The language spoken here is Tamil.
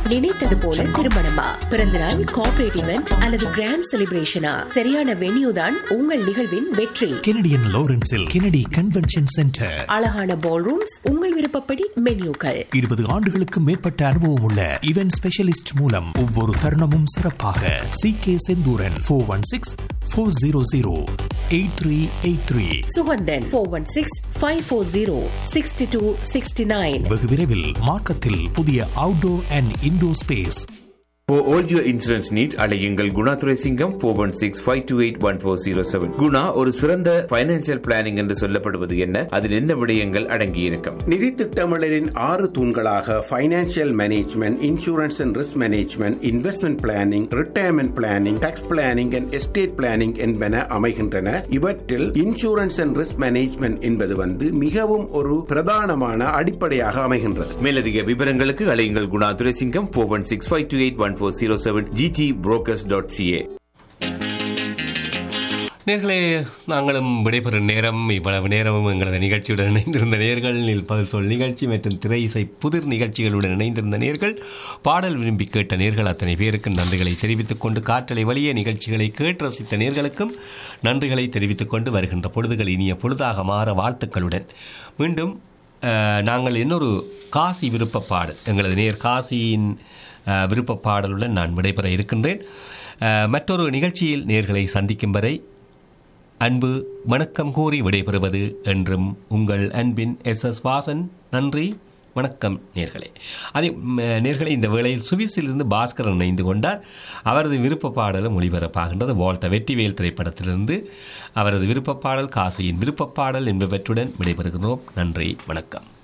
நினைத்தது போல திருமணமா பிறந்தநாள் கார்ப்பரேட் இவெண்ட் அல்லது கிராண்ட் செலிப்ரேஷனா சரியான வென்யூ தான் உங்கள் நிகழ்வின் வெற்றி கெனடியன் லாரன்ஸில் கெனடி கன்வென்ஷன் சென்டர் அழகான பால் ரூம்ஸ் உங்கள் விருப்பப்படி மென்யூக்கள் இருபது ஆண்டுகளுக்கு மேற்பட்ட அனுபவம் உள்ள இவென்ட் ஸ்பெஷலிஸ்ட் மூலம் ஒவ்வொரு தருணமும் சிறப்பாக C K Senthooran four one six four zero zero eight three eight three Suganthan four one six five four zero sixty two sixty nine வெகு விரைவில் மார்க்கத்தில் புதிய outdoor and indoor space For all your insurance need, அலையுங்கள் Guna Duraisingam four one six five two eight one four zero seven Guna ஒரு சிறந்த பைனான்சியல் பிளானிங் என்று சொல்லப்படுவது என்ன அதில் என்ன விடயங்கள் அடங்கியிருக்கும் நிதி திட்டமிடலின் ஆறு தூண்களாக financial management insurance and risk management investment planning retirement planning tax planning and estate planning என்பன அமைகின்றன இவற்றில் இன்சூரன்ஸ் அண்ட் ரிஸ்க் மேனேஜ்மெண்ட் என்பது வந்து மிகவும் ஒரு பிரதானமான அடிப்படையாக அமைகின்றது மேலதிக விவரங்களுக்கு அலையுங்கள் Guna Duraisingam four one six five two eight one four zero seven GT brokers dot CA நேர்களே நாங்களும் விடைபெறும் நேரம் இவ்வளவு நேரமும் எங்களது நிகழ்ச்சியுடன் இணைந்திருந்த நேர்கள் பதில் சொல் நிகழ்ச்சி மற்றும் திரை இசை புதிர் நிகழ்ச்சிகளுடன் இணைந்திருந்த நேர்கள் பாடல் விரும்பி கேட்ட நேர்கள் அத்தனை பேருக்கு நன்றிகளை தெரிவித்துக் கொண்டு காற்றலை வழியே நிகழ்ச்சிகளை கேட்டு ரசித்த நேர்களுக்கும் நன்றிகளை தெரிவித்துக் கொண்டு வருகின்ற பொழுதுகள் இனிய பொழுதாக மாற வாழ்த்துக்களுடன் மீண்டும் அஹ், நாங்கள் இன்னொரு காசி விருப்ப பாடல் எங்களது நேர் காசியின் அஹ், விருப்ப பாடலுடன் நான் விடைபெற இருக்கின்றேன் அஹ், மற்றொரு நிகழ்ச்சியில் நேர்களை சந்திக்கும் வரை அன்பு வணக்கம் கூறி விடைபெறுவது என்றும் உங்கள் அன்பின் எஸ் எஸ் வாசன் நன்றி வணக்கம் நேர்களே அதே ம், நேர்களே இந்த வேளையில் சுவிஸிலிருந்து பாஸ்கரன் இணைந்து கொண்டார் அவரது விருப்ப பாடலும் ஒளிபரப்பாகின்றது வால்ட்ட வெற்றிவேல் திரைப்படத்திலிருந்து அவரது விருப்ப பாடல் காசியின் விருப்ப பாடல் என்பவற்றுடன் விடைபெறுகிறோம் நன்றி வணக்கம்